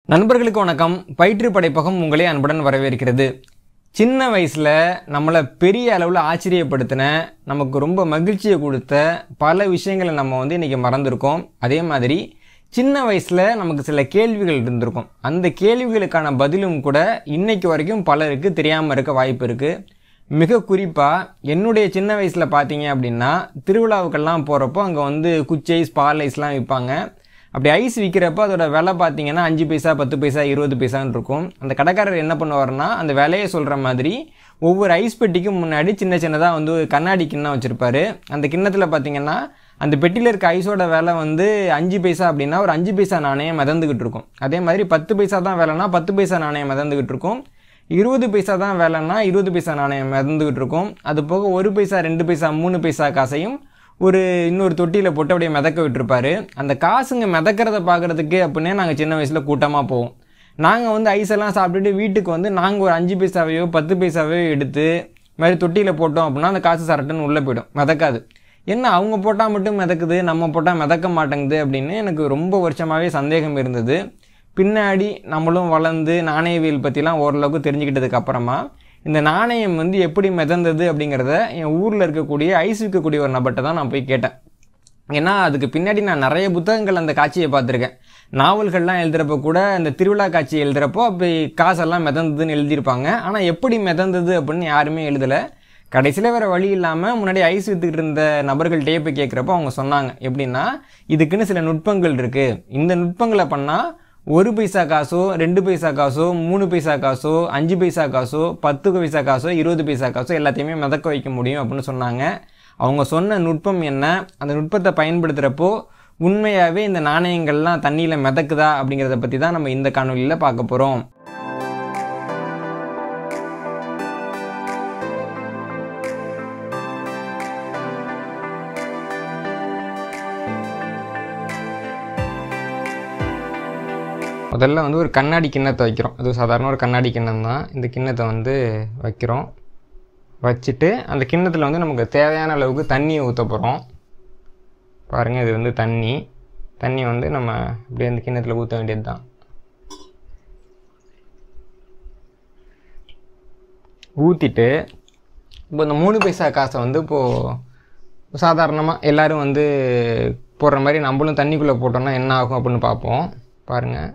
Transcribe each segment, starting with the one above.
நண்பர்களுக்கு வணக்கம் பயிற்று படைப்பகம் உங்களை அன்புடன் வரவேற்கிறது சின்ன வயசில் நம்மளை பெரிய அளவில் ஆச்சரியப்படுத்தின நமக்கு ரொம்ப மகிழ்ச்சியை கொடுத்த பல விஷயங்களை நம்ம வந்து இன்றைக்கி மறந்துருக்கோம் அதே மாதிரி சின்ன வயசில் நமக்கு சில கேள்விகள் இருந்திருக்கும் அந்த கேள்விகளுக்கான பதிலும் கூட இன்னைக்கு வரைக்கும் பலருக்கு தெரியாமல் இருக்க வாய்ப்பு இருக்குது மிக குறிப்பாக என்னுடைய சின்ன வயசில் பார்த்தீங்க அப்படின்னா திருவிழாவுக்கெல்லாம் போகிறப்போ அங்கே வந்து குச்சை ஸ்பால் ஐஸ்லாம் விற்பாங்க அப்படி ஐஸ் விற்கிறப்ப அதோட விலை பார்த்தீங்கன்னா அஞ்சு பைசா பத்து பைசா இருபது பைசான்னு இருக்கும் அந்த கடைக்காரர் என்ன பண்ணுவார்னா அந்த விலையை சொல்கிற மாதிரி ஒவ்வொரு ஐஸ் பெட்டிக்கும் முன்னாடி சின்ன சின்னதாக வந்து ஒரு கண்ணாடி கிண்ணம் வச்சுருப்பாரு அந்த கிண்ணத்தில் பார்த்தீங்கன்னா அந்த பெட்டியில் இருக்க ஐஸோட விலை வந்து அஞ்சு பைசா அப்படின்னா ஒரு அஞ்சு பைசா நாணயம் மிதந்துக்கிட்டு இருக்கும் அதே மாதிரி பத்து பைசா தான் விலைனா பத்து பைசா நாணயம் மிதந்துக்கிட்டு இருக்கும் இருபது பைசா தான் வேலைன்னா இருபது பைசா நாணயம் மிதந்துக்கிட்டு இருக்கும் அது போக ஒரு பைசா ரெண்டு பைசா மூணு பைசா காசையும் ஒரு இன்னொரு தொட்டியில் போட்டு அப்படியே மிதக்க விட்டுருப்பாரு அந்த காசுங்க மிதக்கிறத பார்க்குறதுக்கு அப்படின்னே நாங்கள் சின்ன வயசில் கூட்டமாக போவோம் நாங்கள் வந்து ஐஸ் எல்லாம் சாப்பிட்டுட்டு வீட்டுக்கு வந்து நாங்கள் ஒரு அஞ்சு பைசாவையோ பத்து பைசாவையோ எடுத்து இது மாதிரி தொட்டியில் போட்டோம் அப்படின்னா அந்த காசு சரட்டுன்னு உள்ளே போயிடும் மிதக்காது என்ன அவங்க போட்டால் மட்டும் மிதக்குது நம்ம போட்டால் மிதக்க மாட்டேங்குது அப்படின்னு எனக்கு ரொம்ப வருஷமாகவே சந்தேகம் இருந்தது பின்னாடி நம்மளும் வளர்ந்து நாணயவியல் பற்றிலாம் ஓரளவுக்கு தெரிஞ்சுக்கிட்டதுக்கு அப்புறமா இந்த நாணயம் வந்து எப்படி மிதந்தது அப்படிங்கிறத என் ஊரில் இருக்கக்கூடிய ஐஸ் விற்கக்கூடிய ஒரு நபர்கிட்ட தான் நான் போய் கேட்டேன் ஏன்னா அதுக்கு பின்னாடி நான் நிறைய புத்தகங்கள் அந்த காட்சியை பார்த்துருக்கேன் நாவல்கள்லாம் எழுதுகிறப்ப கூட இந்த திருவிழா காட்சி எழுதுகிறப்போ அப்படி காசெல்லாம் மிதந்ததுன்னு எழுதியிருப்பாங்க ஆனால் எப்படி மிதந்தது அப்படின்னு யாருமே எழுதலை கடைசியில் வேறு வழி இல்லாமல் முன்னாடி ஐஸ் வித்துக்கிட்டு இருந்த நபர்கள்ட்டே போய் கேட்குறப்போ அவங்க சொன்னாங்க எப்படின்னா இதுக்குன்னு சில நுட்பங்கள் இருக்குது இந்த நுட்பங்களை பண்ணால் ஒரு பைசா காசோ ரெண்டு பைசா காசோ மூணு பைசா காசோ அஞ்சு பைசா காசோ பத்து பைசா காசோ இருபது பைசா காசோ எல்லாத்தையுமே மிதக்க வைக்க முடியும் அப்படின்னு சொன்னாங்க அவங்க சொன்ன நுட்பம் என்ன அந்த நுட்பத்தை பயன்படுத்துகிறப்போ உண்மையாகவே இந்த நாணயங்கள்லாம் தண்ணியில் மிதக்குதா அப்படிங்கிறத பற்றி தான் நம்ம இந்த காணொலியில் பார்க்க போகிறோம் முதல்ல வந்து ஒரு கண்ணாடி கிண்ணத்தை வைக்கிறோம் அது சாதாரண ஒரு கண்ணாடி கிண்ணம் தான் இந்த கிண்ணத்தை வந்து வைக்கிறோம் வச்சுட்டு அந்த கிண்ணத்தில் வந்து நமக்கு தேவையான அளவுக்கு தண்ணியை ஊற்ற போகிறோம் பாருங்கள் இது வந்து தண்ணி தண்ணி வந்து நம்ம அப்படியே அந்த கிண்ணத்தில் ஊற்ற வேண்டியது தான் ஊற்றிட்டு இப்போ இந்த மூணு பைசா காசை வந்து இப்போது சாதாரணமாக எல்லோரும் வந்து போடுற மாதிரி நம்மளும் தண்ணிக்குள்ளே போட்டோம்னா என்ன ஆகும் அப்படின்னு பார்ப்போம் பாருங்கள்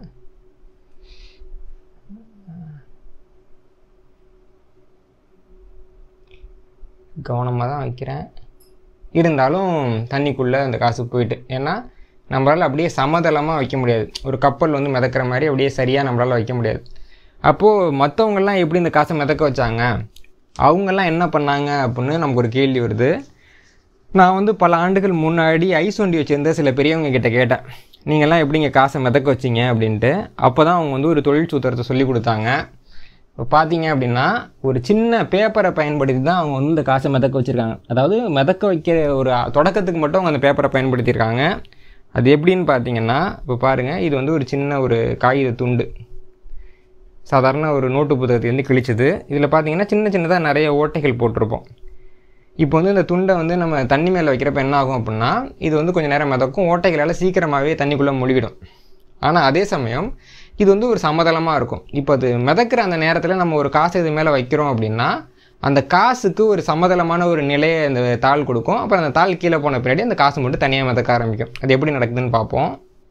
கவனமாக தான் வைக்கிறேன் இருந்தாலும் தண்ணிக்குள்ளே அந்த காசு போயிட்டு ஏன்னா நம்மளால் அப்படியே சமதளமாக வைக்க முடியாது ஒரு கப்பல் வந்து மிதக்கிற மாதிரி அப்படியே சரியாக நம்மளால் வைக்க முடியாது அப்போது மற்றவங்கெல்லாம் எப்படி இந்த காசை மிதக்க வச்சாங்க அவங்கெல்லாம் என்ன பண்ணாங்க அப்படின்னு நமக்கு ஒரு கேள்வி வருது நான் வந்து பல ஆண்டுகள் முன்னாடி ஐஸ் வண்டி வச்சுருந்த சில பெரியவங்க கிட்ட கேட்டேன் நீங்கள்லாம் எப்படிங்க காசை மிதக்க வச்சிங்க அப்படின்ட்டு அப்போ தான் அவங்க வந்து ஒரு தொழில் சூத்திரத்தை சொல்லி கொடுத்தாங்க இப்போ பார்த்தீங்க அப்படின்னா ஒரு சின்ன பேப்பரை பயன்படுத்தி தான் அவங்க வந்து இந்த காசை மிதக்க வச்சுருக்காங்க அதாவது மிதக்க வைக்கிற ஒரு தொடக்கத்துக்கு மட்டும் அவங்க அந்த பேப்பரை பயன்படுத்தியிருக்காங்க அது எப்படின்னு பார்த்தீங்கன்னா இப்போ பாருங்கள் இது வந்து ஒரு சின்ன ஒரு காகித துண்டு சாதாரண ஒரு நோட்டு புத்தகத்துலேருந்து கிழிச்சது இதில் பார்த்தீங்கன்னா சின்ன சின்னதாக நிறைய ஓட்டைகள் போட்டிருப்போம் இப்போ வந்து இந்த துண்டை வந்து நம்ம தண்ணி மேலே வைக்கிறப்ப என்ன ஆகும் அப்படின்னா இது வந்து கொஞ்சம் நேரம் மிதக்கும் ஓட்டைகளால் சீக்கிரமாகவே தண்ணிக்குள்ளே மூழ்கிடும் ஆனால் அதே சமயம் இது வந்து ஒரு சமதளமாக இருக்கும் இப்போ அது மிதக்கிற அந்த நேரத்தில் நம்ம ஒரு காசு இது மேலே வைக்கிறோம் அப்படின்னா அந்த காசுக்கு ஒரு சமதளமான ஒரு நிலையை அந்த தாள் கொடுக்கும் அப்புறம் அந்த தாள் கீழே போன பின்னாடி அந்த காசு மட்டும் தனியாக மிதக்க ஆரம்பிக்கும் அது எப்படி நடக்குதுன்னு பார்ப்போம்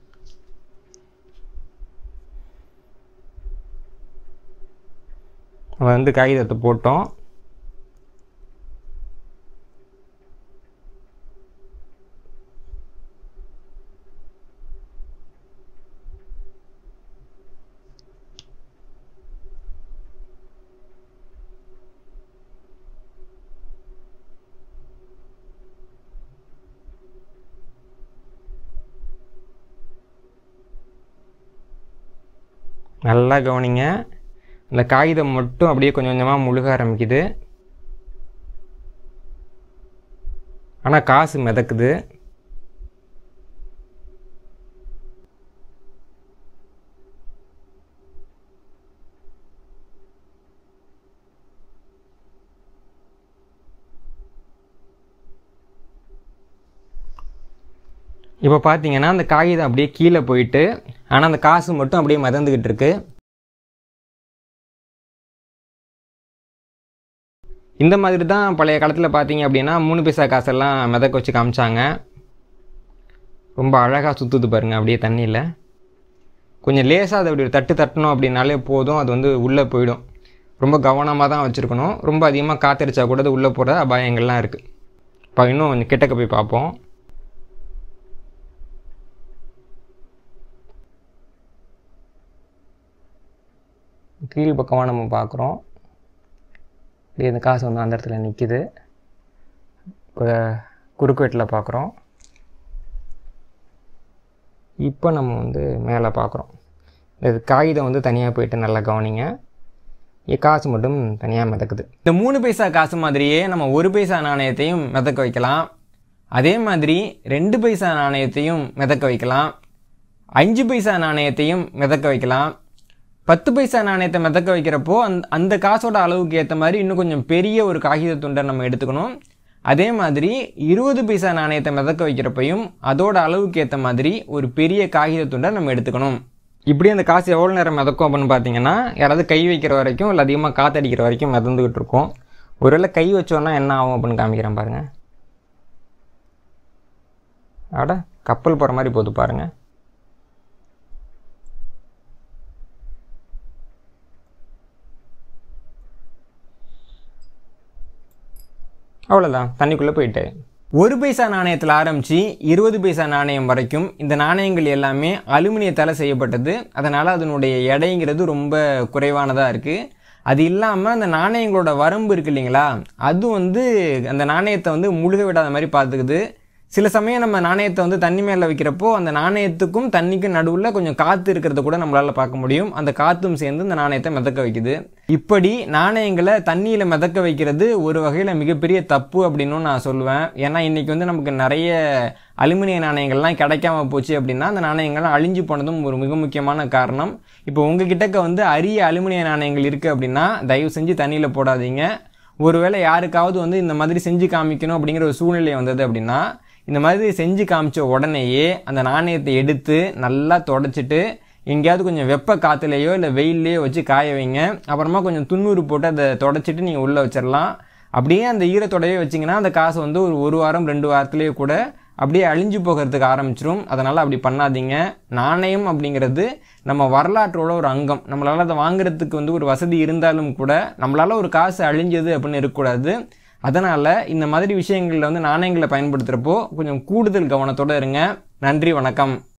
நம்ம வந்து காகிதத்தை போட்டோம் நல்லா கவனிங்க அந்த காகிதம் மட்டும் அப்படியே கொஞ்சம் கொஞ்சமாக முழுக ஆரம்பிக்குது ஆனால் காசு மிதக்குது இப்போ பார்த்தீங்கன்னா அந்த காகிதம் அப்படியே கீழே போயிட்டு ஆனால் அந்த காசு மட்டும் அப்படியே மிதந்துக்கிட்டு இருக்கு இந்த மாதிரி தான் பழைய காலத்தில் பார்த்தீங்க அப்படின்னா மூணு பைசா காசெல்லாம் மிதக்க வச்சு காமிச்சாங்க ரொம்ப அழகாக சுற்றுது பாருங்கள் அப்படியே தண்ணியில் கொஞ்சம் லேசாக அதை அப்படி ஒரு தட்டு தட்டணும் அப்படின்னாலே போதும் அது வந்து உள்ளே போயிடும் ரொம்ப கவனமாக தான் வச்சுருக்கணும் ரொம்ப அதிகமாக காத்தடிச்சா கூட அது உள்ளே போகிற அபாயங்கள்லாம் இருக்குது இப்போ இன்னும் கொஞ்சம் கிட்டக்க போய் பார்ப்போம் கீழ் பக்கமாக நம்ம பார்க்குறோம் இப்படி இந்த காசு வந்து அந்த இடத்துல நிற்கிது இப்போ குறுக்குவெட்டில் பார்க்குறோம் இப்போ நம்ம வந்து மேலே பார்க்குறோம் இது காகிதம் வந்து தனியாக போயிட்டு நல்லா கவனிங்க இங்க காசு மட்டும் தனியாக மிதக்குது இந்த மூணு பைசா காசு மாதிரியே நம்ம ஒரு பைசா நாணயத்தையும் மிதக்க வைக்கலாம் அதே மாதிரி ரெண்டு பைசா நாணயத்தையும் மிதக்க வைக்கலாம் அஞ்சு பைசா நாணயத்தையும் மிதக்க வைக்கலாம் பத்து பைசா நாணயத்தை மிதக்க வைக்கிறப்போ அந்த அந்த காசோட அளவுக்கு ஏற்ற மாதிரி இன்னும் கொஞ்சம் பெரிய ஒரு காகித துண்டை நம்ம எடுத்துக்கணும் அதே மாதிரி இருபது பைசா நாணயத்தை மிதக்க வைக்கிறப்பையும் அதோட அளவுக்கு ஏற்ற மாதிரி ஒரு பெரிய காகித துண்டை நம்ம எடுத்துக்கணும் இப்படி அந்த காசு எவ்வளோ நேரம் மிதக்கும் அப்படின்னு பார்த்தீங்கன்னா யாராவது கை வைக்கிற வரைக்கும் இல்லை அதிகமாக காற்றடிக்கிற வரைக்கும் மிதந்துக்கிட்டு இருக்கும் ஒருவேளை கை வச்சோன்னா என்ன ஆகும் அப்படின்னு காமிக்கிறேன் பாருங்கள் அட கப்பல் போகிற மாதிரி போகுது பாருங்கள் அவ்வளோதான் தண்ணிக்குள்ளே போயிட்டு ஒரு பைசா நாணயத்தில் ஆரம்பித்து இருபது பைசா நாணயம் வரைக்கும் இந்த நாணயங்கள் எல்லாமே அலுமினியத்தால் செய்யப்பட்டது அதனால் அதனுடைய எடைங்கிறது ரொம்ப குறைவானதாக இருக்குது அது இல்லாமல் அந்த நாணயங்களோட வரம்பு இருக்கு இல்லைங்களா அது வந்து அந்த நாணயத்தை வந்து முழுக விடாத மாதிரி பார்த்துக்குது சில சமயம் நம்ம நாணயத்தை வந்து தண்ணி மேலே வைக்கிறப்போ அந்த நாணயத்துக்கும் தண்ணிக்கும் நடுவில் கொஞ்சம் காற்று இருக்கிறத கூட நம்மளால் பார்க்க முடியும் அந்த காற்றும் சேர்ந்து இந்த நாணயத்தை மிதக்க வைக்குது இப்படி நாணயங்களை தண்ணியில் மிதக்க வைக்கிறது ஒரு வகையில் மிகப்பெரிய தப்பு அப்படின்னு நான் சொல்லுவேன் ஏன்னா இன்றைக்கி வந்து நமக்கு நிறைய அலுமினிய நாணயங்கள்லாம் கிடைக்காம போச்சு அப்படின்னா அந்த நாணயங்கள்லாம் அழிஞ்சு போனதும் ஒரு மிக முக்கியமான காரணம் இப்போ உங்கள் கிட்டக்க வந்து அரிய அலுமினிய நாணயங்கள் இருக்குது அப்படின்னா தயவு செஞ்சு தண்ணியில் போடாதீங்க ஒருவேளை யாருக்காவது வந்து இந்த மாதிரி செஞ்சு காமிக்கணும் அப்படிங்கிற ஒரு சூழ்நிலை வந்தது அப்படின்னா இந்த மாதிரி செஞ்சு காமிச்ச உடனேயே அந்த நாணயத்தை எடுத்து நல்லா தொடச்சிட்டு எங்கேயாவது கொஞ்சம் வெப்ப காற்றுலையோ இல்லை வெயில்லையோ வச்சு காய வைங்க அப்புறமா கொஞ்சம் துண்ணூறு போட்டு அதை தொடச்சிட்டு நீங்கள் உள்ளே வச்சிடலாம் அப்படியே அந்த ஈரத்தோடவே வச்சிங்கன்னா அந்த காசு வந்து ஒரு ஒரு வாரம் ரெண்டு வாரத்துலேயே கூட அப்படியே அழிஞ்சு போகிறதுக்கு ஆரம்பிச்சிரும் அதனால் அப்படி பண்ணாதீங்க நாணயம் அப்படிங்கிறது நம்ம வரலாற்றோட ஒரு அங்கம் நம்மளால் அதை வாங்குறதுக்கு வந்து ஒரு வசதி இருந்தாலும் கூட நம்மளால் ஒரு காசு அழிஞ்சது அப்படின்னு இருக்கக்கூடாது அதனால் இந்த மாதிரி விஷயங்களில் வந்து நாணயங்களை பயன்படுத்துகிறப்போ கொஞ்சம் கூடுதல் கவனத்தோடு இருங்க நன்றி வணக்கம்